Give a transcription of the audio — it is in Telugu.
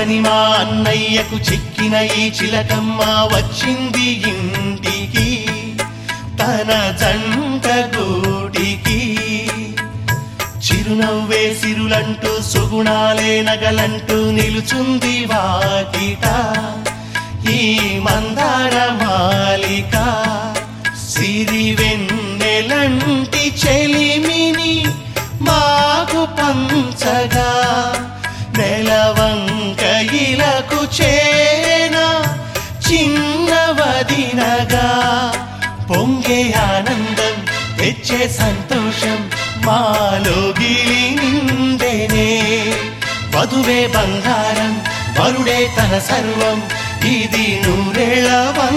చిక్కని మా అన్నయ్యకు చిక్కిన ఈ చిలకమ్మ వచ్చింది ఇంటికి తన జంట గూటికి చిరునవ్వే సిరులంటూ సుగుణాలే నగలంటూ నిలుచుంది వాకిట ఈ మందార మాలిక సిరి వెన్నెలంటి చెలిమిని మాకు పంచగా నెలవంక ఇలకు చేన చిన్నవదినగా పొంగే ఆనందం తెచ్చే సంతోషం మాలో గిలి నిండెనే వధువే బంగారం వరుడే తన సర్వం ఇది నూరేళ్ళ బంగారం